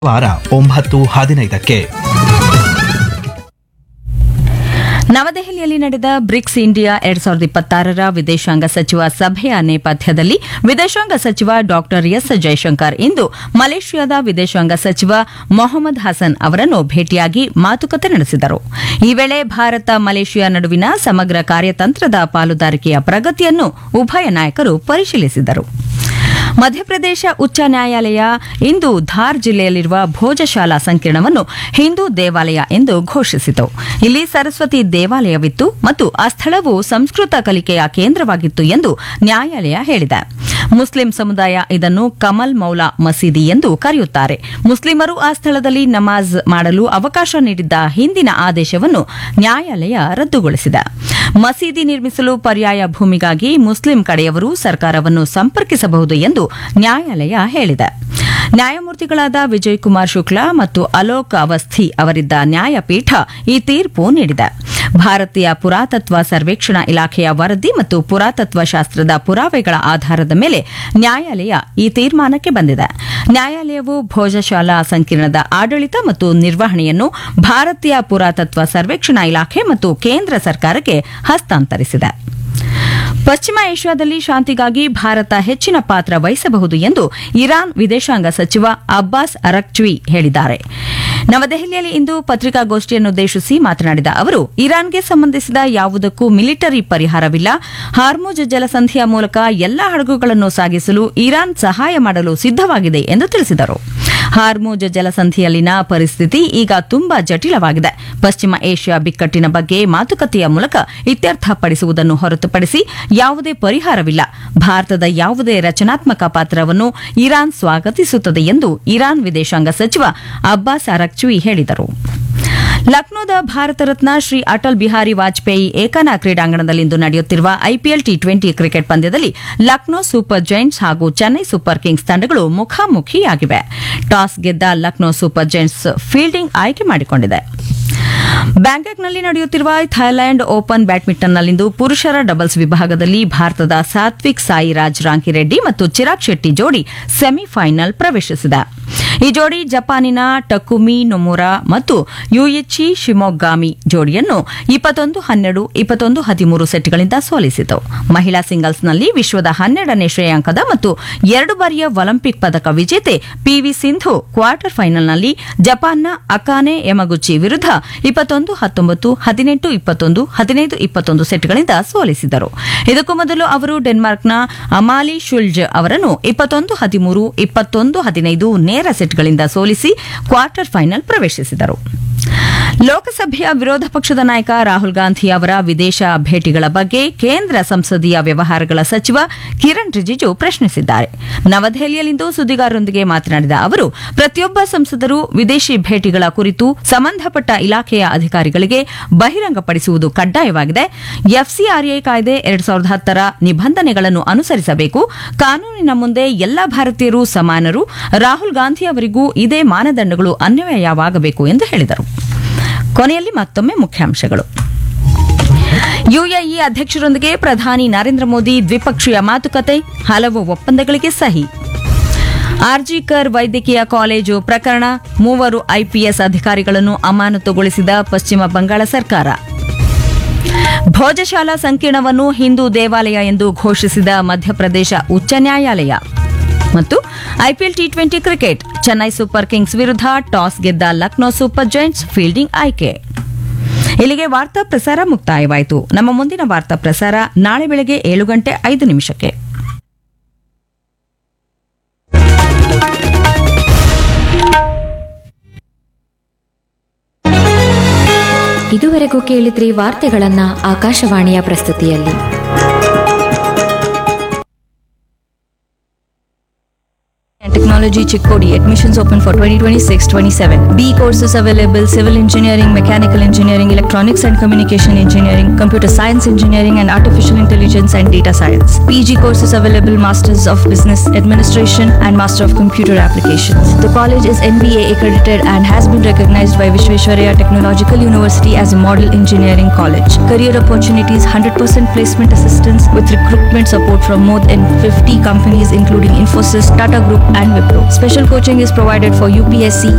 ವಾರ ಒಂಬತ್ತು ಹದಿನೈದಕ್ಕೆ ನವದೆಹಲಿಯಲ್ಲಿ ನಡೆದ ಬ್ರಿಕ್ಸ್ ಇಂಡಿಯಾ ಎರಡ್ ಸಾವಿರದ ಇಪ್ಪತ್ತಾರರ ವಿದೇಶಾಂಗ ಸಚಿವ ಸಭೆಯ ನೇಪಥ್ಯದಲ್ಲಿ ವಿದೇಶಾಂಗ ಸಚಿವ ಡಾಕ್ಟರ್ ಎಸ್ ಜಯಶಂಕರ್ ಇಂದು ಮಲೇಷ್ಯಾದ ವಿದೇಶಾಂಗ ಸಚಿವ ಮೊಹಮ್ಮದ್ ಹಸನ್ ಅವರನ್ನು ಭೇಟಿಯಾಗಿ ಮಾತುಕತೆ ನಡೆಸಿದರು ಈ ವೇಳೆ ಭಾರತ ಮಲೇಷ್ಯಾ ನಡುವಿನ ಸಮಗ್ರ ಕಾರ್ಯತಂತ್ರದ ಪಾಲುದಾರಿಕೆಯ ಪ್ರಗತಿಯನ್ನು ಉಭಯ ನಾಯಕರು ಪರಿಶೀಲಿಸಿದರು ಮಧ್ಯಪ್ರದೇಶ ಉಚ್ಚ ನ್ಯಾಯಾಲಯ ಇಂದು ಧಾರ್ ಜಿಲ್ಲೆಯಲ್ಲಿರುವ ಭೋಜಶಾಲಾ ಸಂಕೀರ್ಣವನ್ನು ಹಿಂದೂ ದೇವಾಲಯ ಎಂದು ಘೋಷಿಸಿತು ಇಲ್ಲಿ ಸರಸ್ವತಿ ದೇವಾಲಯವಿತ್ತು ಮತ್ತು ಆ ಸ್ಥಳವು ಸಂಸ್ಕೃತ ಕಲಿಕೆಯ ಕೇಂದ್ರವಾಗಿತ್ತು ಎಂದು ನ್ಯಾಯಾಲಯ ಹೇಳಿದೆ ಮುಸ್ಲಿಂ ಸಮುದಾಯ ಇದನ್ನು ಕಮಲ್ ಮೌಲಾ ಮಸೀದಿ ಎಂದು ಕರೆಯುತ್ತಾರೆ ಮುಸ್ಲಿಮರು ಆ ಸ್ಥಳದಲ್ಲಿ ನಮಾಜ್ ಮಾಡಲು ಅವಕಾಶ ನೀಡಿದ್ದ ಹಿಂದಿನ ಆದೇಶವನ್ನು ನ್ಯಾಯಾಲಯ ರದ್ದುಗೊಳಿಸಿದೆ ಮಸೀದಿ ನಿರ್ಮಿಸಲು ಪರ್ಯಾಯ ಭೂಮಿಗಾಗಿ ಮುಸ್ಲಿಂ ಕಡೆಯವರು ಸರ್ಕಾರವನ್ನು ಸಂಪರ್ಕಿಸಬಹುದು ಎಂದು ನ್ಯಾಯಾಲಯ ಹೇಳಿದೆ ನ್ಯಾಯಮೂರ್ತಿಗಳಾದ ವಿಜಯ್ ಕುಮಾರ್ ಶುಕ್ಲಾ ಮತ್ತು ಅಲೋಕ್ ಅವಸ್ಥಿ ಅವರಿದ್ದ ನ್ಯಾಯಪೀಠ ಈ ತೀರ್ಪು ನೀಡಿದೆ ಭಾರತೀಯ ಪುರಾತತ್ವ ಸರ್ವೇಕ್ಷಣಾ ಇಲಾಖೆಯ ವರದಿ ಮತ್ತು ಪುರಾತತ್ವ ಶಾಸ್ತ್ರದ ಪುರಾವೆಗಳ ಆಧಾರದ ಮೇಲೆ ನ್ಯಾಯಾಲಯ ಈ ತೀರ್ಮಾನಕ್ಕೆ ಬಂದಿದೆ ನ್ಯಾಯಾಲಯವು ಭೋಜಶಾಲಾ ಸಂಕೀರ್ಣದ ಆಡಳಿತ ಮತ್ತು ನಿರ್ವಹಣೆಯನ್ನು ಭಾರತೀಯ ಪುರಾತತ್ವ ಸರ್ವೇಕ್ಷಣಾ ಇಲಾಖೆ ಮತ್ತು ಕೇಂದ್ರ ಸರ್ಕಾರಕ್ಕೆ ಹಸ್ತಾಂತರಿಸಿದೆ ಪಶ್ಚಿಮ ಏಷ್ಯಾದಲ್ಲಿ ಶಾಂತಿಗಾಗಿ ಭಾರತ ಹೆಚ್ಚಿನ ಪಾತ್ರ ವಹಿಸಬಹುದು ಎಂದು ಇರಾನ್ ವಿದೇಶಾಂಗ ಸಚಿವ ಅಬ್ಬಾಸ್ ಅರಕ್ಚ್ವಿ ಹೇಳಿದ್ದಾರೆ ನವದೆಹಲಿಯಲ್ಲಿ ಇಂದು ಪತ್ರಿಕಾಗೋಷ್ಠಿಯನ್ನುದ್ದೇಶಿಸಿ ಮಾತನಾಡಿದ ಅವರು ಇರಾನ್ಗೆ ಸಂಬಂಧಿಸಿದ ಯಾವುದಕ್ಕೂ ಮಿಲಿಟರಿ ಪರಿಹಾರವಿಲ್ಲ ಹಾರ್ಮುಜ್ ಜಲಸಂಧಿಯ ಮೂಲಕ ಎಲ್ಲಾ ಹಡಗುಗಳನ್ನು ಸಾಗಿಸಲು ಇರಾನ್ ಸಹಾಯ ಮಾಡಲು ಸಿದ್ದವಾಗಿದೆ ಎಂದು ತಿಳಿಸಿದರು ಹಾರ್ಮುಜ್ ಜಲಸಂಧಿಯಲ್ಲಿನ ಪರಿಸ್ಥಿತಿ ಈಗ ತುಂಬಾ ಜಟಿಲವಾಗಿದೆ ಪಶ್ಚಿಮ ಏಷ್ಯಾ ಬಿಕ್ಕಟ್ಟಿನ ಬಗ್ಗೆ ಮಾತುಕತೆಯ ಮೂಲಕ ಇತ್ಯರ್ಥಪಡಿಸುವುದನ್ನು ಹೊರತುಪಡಿಸಿ ಯಾವುದೇ ಪರಿಹಾರವಿಲ್ಲ ಭಾರತದ ಯಾವುದೇ ರಚನಾತ್ಮಕ ಪಾತ್ರವನ್ನು ಇರಾನ್ ಸ್ವಾಗತಿಸುತ್ತದೆ ಎಂದು ಇರಾನ್ ವಿದೇಶಾಂಗ ಸಚಿವ ಅಬ್ಬಾಸ್ ಅರಕ್ಚುಯಿ ಹೇಳಿದರು ಲಕ್ನೋದ ಭಾರತ ರತ್ನ ಶ್ರೀ ಅಟಲ್ ಬಿಹಾರಿ ವಾಜಪೇಯಿ ಏಕನಾ ಕ್ರೀಡಾಂಗಣದಲ್ಲಿಂದು ನಡೆಯುತ್ತಿರುವ ಐಪಿಎಲ್ ಟಿ ಟ್ವೆಂಟಿ ಕ್ರಿಕೆಟ್ ಪಂದ್ಯದಲ್ಲಿ ಲಕ್ನೋ ಸೂಪರ್ ಜೈಂಟ್ಸ್ ಹಾಗೂ ಚೆನ್ನೈ ಸೂಪರ್ ಕಿಂಗ್ಸ್ ತಂಡಗಳು ಮುಖಾಮುಖಿಯಾಗಿವೆ ಟಾಸ್ ಗೆದ್ದ ಲಕ್ನೋ ಸೂಪರ್ ಜೈಂಟ್ಸ್ ಫೀಲ್ಡಿಂಗ್ ಆಯ್ಕೆ ಮಾಡಿಕೊಂಡಿದೆ ಬ್ಯಾಂಕಾಕ್ನಲ್ಲಿ ನಡೆಯುತ್ತಿರುವ ಥೈಲ್ಯಾಂಡ್ ಓಪನ್ ಬ್ಯಾಡ್ಮಿಂಟನ್ನಲ್ಲಿಂದು ಪುರುಷರ ಡಬಲ್ಸ್ ವಿಭಾಗದಲ್ಲಿ ಭಾರತದ ಸಾತ್ವಿಕ್ ಸಾಯಿರಾಜ್ ರಾಂಕಿರೆಡ್ಡಿ ಮತ್ತು ಚಿರಾಗ್ ಶೆಟ್ಟಿ ಜೋಡಿ ಸೆಮಿಫೈನಲ್ ಪ್ರವೇಶಿಸಿದೆ ಈ ಜೋಡಿ ಜಪಾನಿನ ಟಕುಮಿ ನೊಮುರಾ ಮತ್ತು ಯುಯಿಚಿ ಶಿಮೊಗ್ಗಾಮಿ ಜೋಡಿಯನ್ನು ಇಪ್ಪತ್ತೊಂದು ಹನ್ನೆರಡು ಇಪ್ಪತ್ತೊಂದು ಹದಿಮೂರು ಸೆಟ್ಗಳಿಂದ ಸೋಲಿಸಿತು ಮಹಿಳಾ ಸಿಂಗಲ್ಸ್ನಲ್ಲಿ ವಿಶ್ವದ ಹನ್ನೆರಡನೇ ಶ್ರೇಯಾಂಕದ ಮತ್ತು ಎರಡು ಬಾರಿಯ ಒಲಿಂಪಿಕ್ ಪದಕ ವಿಜೇತೆ ಪಿವಿ ಸಿಂಧು ಕ್ವಾರ್ಟರ್ ಫೈನಲ್ನಲ್ಲಿ ಜಪಾನ್ನ ಅಕಾನೆ ಯಮಗುಚಿ ವಿರುದ್ಧ ಇಪ್ಪತ್ತೊಂದು ಹತ್ತೊಂಬತ್ತು ಹದಿನೆಂಟು ಇಪ್ಪತ್ತೊಂದು ಹದಿನೈದು ಇಪ್ಪತ್ತೊಂದು ಸೆಟ್ಗಳಿಂದ ಸೋಲಿಸಿದರು ಇದಕ್ಕೂ ಮೊದಲು ಅವರು ಡೆನ್ಮಾರ್ಕ್ನ ಅಮಾಲಿ ಶುಲ್ಜ್ ಅವರನ್ನು ಇಪ್ಪತ್ತೊಂದು ಹದಿಮೂರು ಇಪ್ಪತ್ತೊಂದು ಹದಿನೈದು ನೇರ ಸೆಟ್ಗಳಿಂದ ಸೋಲಿಸಿ ಕ್ವಾರ್ಟರ್ ಫೈನಲ್ ಪ್ರವೇಶಿಸಿದರು ಲೋಕಸಭೆಯ ವಿರೋಧ ಪಕ್ಷದ ನಾಯಕ ರಾಹುಲ್ ಗಾಂಧಿ ಅವರ ವಿದೇಶ ಭೇಟಿಗಳ ಬಗ್ಗೆ ಕೇಂದ್ರ ಸಂಸದೀಯ ವ್ಯವಹಾರಗಳ ಸಚಿವ ಕಿರಣ್ ರಿಜಿಜು ಪ್ರಶ್ನಿಸಿದ್ದಾರೆ ನವದೆಹಲಿಯಲ್ಲಿಂದು ಸುದ್ದಿಗಾರರೊಂದಿಗೆ ಮಾತನಾಡಿದ ಅವರು ಪ್ರತಿಯೊಬ್ಬ ಸಂಸದರು ವಿದೇಶಿ ಭೇಟಿಗಳ ಕುರಿತು ಸಂಬಂಧಪಟ್ಟ ಇಲಾಖೆಯ ಅಧಿಕಾರಿಗಳಿಗೆ ಬಹಿರಂಗಪಡಿಸುವುದು ಕಡ್ಡಾಯವಾಗಿದೆ ಎಫ್ಸಿಆರ್ಎ ಕಾಯ್ದೆ ಎರಡ್ ಸಾವಿರದ ಹತ್ತರ ನಿಬಂಧನೆಗಳನ್ನು ಅನುಸರಿಸಬೇಕು ಕಾನೂನಿನ ಮುಂದೆ ಎಲ್ಲಾ ಭಾರತೀಯರು ಸಮಾನರು ರಾಹುಲ್ ಗಾಂಧಿ ಅವರಿಗೂ ಇದೇ ಮಾನದಂಡಗಳು ಅನ್ವಯವಾಗಬೇಕು ಎಂದು ಹೇಳಿದರು ಕೊನೆಯಲ್ಲಿ ಮತ್ತೊಮ್ಮೆ ಮುಖ್ಯಾಂಶಗಳು ಯುಎಇ ಅಧ್ಯಕ್ಷರೊಂದಿಗೆ ಪ್ರಧಾನಿ ನರೇಂದ್ರ ಮೋದಿ ದ್ವಿಪಕ್ಷೀಯ ಮಾತುಕತೆ ಹಲವು ಒಪ್ಪಂದಗಳಿಗೆ ಸಹಿ ಆರ್ಜಿಕರ್ ವೈದ್ಯಕೀಯ ಕಾಲೇಜು ಪ್ರಕರಣ ಮೂವರು ಐಪಿಎಸ್ ಅಧಿಕಾರಿಗಳನ್ನು ಅಮಾನತುಗೊಳಿಸಿದ ಪಶ್ಚಿಮ ಬಂಗಾಳ ಸರ್ಕಾರ ಭೋಜಶಾಲಾ ಸಂಕೀರ್ಣವನ್ನು ಹಿಂದೂ ದೇವಾಲಯ ಎಂದು ಘೋಷಿಸಿದ ಮಧ್ಯಪ್ರದೇಶ ಉಚ್ಚ ನ್ಯಾಯಾಲಯ ಮತ್ತು IPL T twenty cricket Chennai Super Kings ವಿರುದ್ಧ ಟಾಸ್ ಗೆದ್ದ ಲಕ್ನೋ ಸೂಪರ್ ಜೈಂಟ್ಸ್ ಫೀಲ್ಡಿಂಗ್ ಆಯ್ಕೆ ಇಲ್ಲಿಗೆ ವಾರ್ತಾ ಪ್ರಸಾರ ಮುಕ್ತಾಯವಾಯಿತು ನಮ್ಮ ಮುಂದಿನ ವಾರ್ತಾ ಪ್ರಸಾರ ನಾಳೆ ಬೆಳಗ್ಗೆ ಏಳು ಗಂಟೆ ಐದು ನಿಮಿಷಕ್ಕೆ ಇದುವರೆಗೂ ಕೇಳಿದ್ರಿ ವಾರ್ತೆಗಳನ್ನ ಆಕಾಶವಾಣಿಯ ಪ್ರಸ್ತುತಿಯಲ್ಲಿ and Technology Chikkodi. Admissions open for 2026-27. B courses available: Civil Engineering, Mechanical Engineering, Electronics and Communication Engineering, Computer Science Engineering, and Artificial Intelligence and Data Science. PG courses available: Masters of Business Administration and Master of Computer Applications. The college is NBA accredited and has been recognized by Vishwesharaya Technological University as a model engineering college. Career opportunities: 100% placement assistance with recruitment support from more than 50 companies including Infosys, Tata Group, and Wipro. Special coaching is provided for UPSC,